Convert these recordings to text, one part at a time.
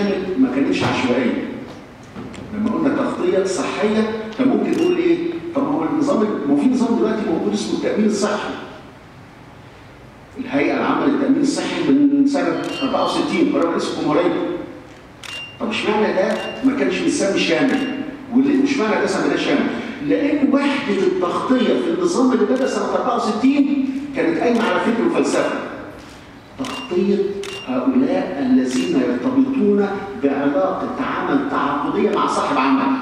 شامل ما كانتش عشوائيه لما قلنا تغطيه صحيه كان ممكن نقول ايه طب هو النظام ما في نظام دلوقتي موجود اسمه التامين الصحي الهيئه العامه للتامين الصحي من سنه 64 قرار رئيس الجمهوريه طب اشمعنى ده ما كانش مسمي شامل واشمعنى ده سميناه شامل لان وحده التغطيه في النظام اللي بدا سنه 64 كانت قايمه على فكر وفلسفه تغطيه هؤلاء الذين يرتبطون بعلاقه عمل تعاقديه مع صاحب عمل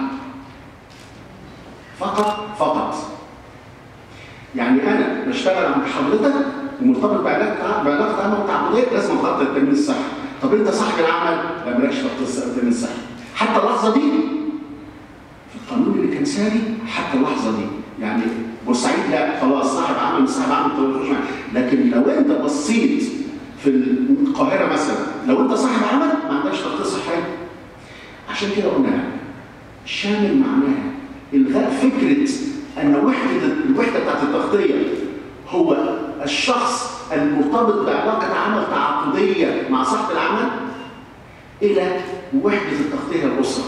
فقط فقط يعني انا بشتغل عند حضرتك ومرتبط بعلاقه بعلاقه عمل تعاقديه لازم اغطي التامين الصحي طب انت صاحب العمل لا مالكش تغطي التامين الصحي حتى اللحظه دي في القانون اللي كان ساري حتى اللحظه دي يعني بورسعيد لا خلاص صاحب عمل مش صاحب عمل تخش لكن لو انت بصيت في القاهره مثلا لو انت صاحب عمل ما عندكش تغطيه صحيه عشان كده قلنا شامل معناها الغاء فكره ان وحده الوحده بتاعت التغطيه هو الشخص المرتبط بعلاقه عمل تعاقديه مع صاحب العمل الى وحده التغطيه الاسره.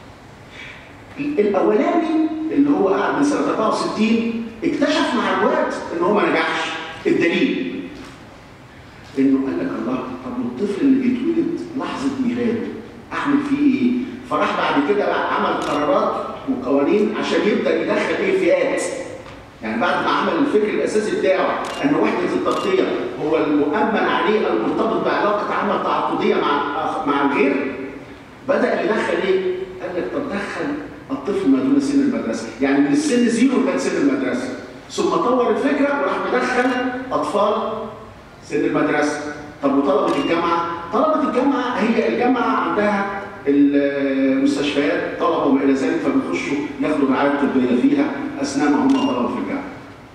الاولاني اللي هو قعد من سنه 64 اكتشف مع الوقت ان هو ما نجحش الدليل انه قال لك الله طب الطفل اللي بيتولد لحظه ميلاده اعمل فيه ايه؟ فراح بعد كده عمل قرارات وقوانين عشان يبدا يدخل ايه فئات يعني بعد ما عمل الفكر الاساسي بتاعه ان وحده التغطيه هو المؤمن عليه المرتبط بعلاقه عمل تعاقديه مع مع الغير بدا يدخل ايه؟ قال لك طب دخل الطفل ما دون سن المدرسه، يعني من السن زيرو لغايه سن المدرسه، ثم طور الفكره وراح مدخل اطفال سن المدرسه، طب وطلبه الجامعه؟ طلبه الجامعه هي الجامعه عندها المستشفيات طلبه وما الى ذلك فبيخشوا ياخدوا رعايه طبيه فيها اثناء ما هم طلبوا في الجامعه.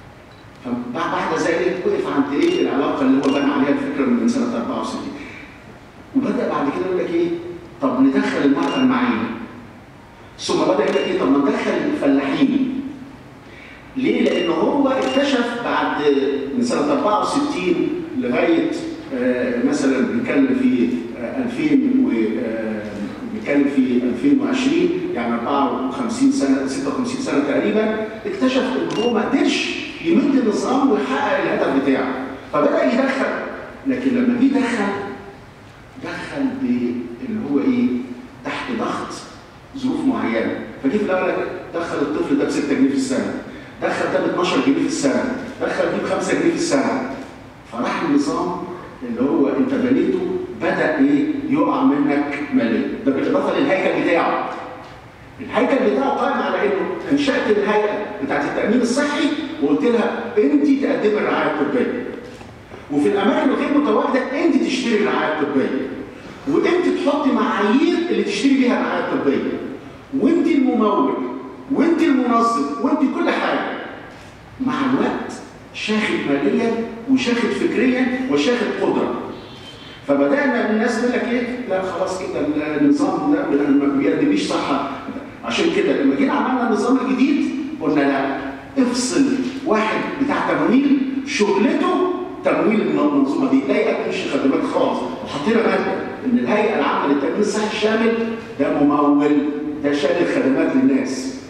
فبعد ذلك وقف عند ايه العلاقه اللي هو بنى عليها الفكره من سنه 64. وبدا بعد كده يقول لك ايه؟ طب ندخل المراه المعينه. ثم بدا يقول لك ايه؟ طب ما ندخل الفلاحين. ليه؟ لان هو اكتشف بعد من سنه 64 لغايه آه مثلا بنتكلم في آه 2000 و آه بنتكلم في 2020 يعني 54 سنه 56 سنه تقريبا اكتشف ان هو ما قدرش يمد النظام ويحقق الهدف بتاعه فبدا يدخل لكن لما جه دخل دخل باللي هو ايه تحت ضغط ظروف معينه فجه في الاول دخل الطفل ده ب 6 جنيه في السنه دخل ده ب 12 جنيه في السنه دخل دي ب 5 جنيه في السنه فراح النظام اللي هو انت بنيته بدا ايه يقع منك ماليا ده بالاضافه للهيكل بتاعه الهيكل بتاعه قائم على انه انشات الهيئه بتاعت التامين الصحي وقلت لها انت تقدمي الرعايه الطبيه وفي الاماكن الغير متواجده انت تشتري الرعايه الطبيه وانت تحطي معايير اللي تشتري بيها الرعايه الطبيه وانت الممول وانت المنظم وانت كل حاجه مع الوقت شاخد ماليا وشاخد فكريا وشاخد قدره فبدانا الناس تقول لك ايه لا خلاص كده النظام ده ما بيقدميش صح عشان كده لما جينا عملنا النظام الجديد قلنا لا افصل واحد بتاع تمويل شغلته تمويل المنظومه دي لا يقدمش خدمات خالص وحطينا ماده ان الهيئه العامه للتامين الصحي الشامل ده ممول ده شامل خدمات للناس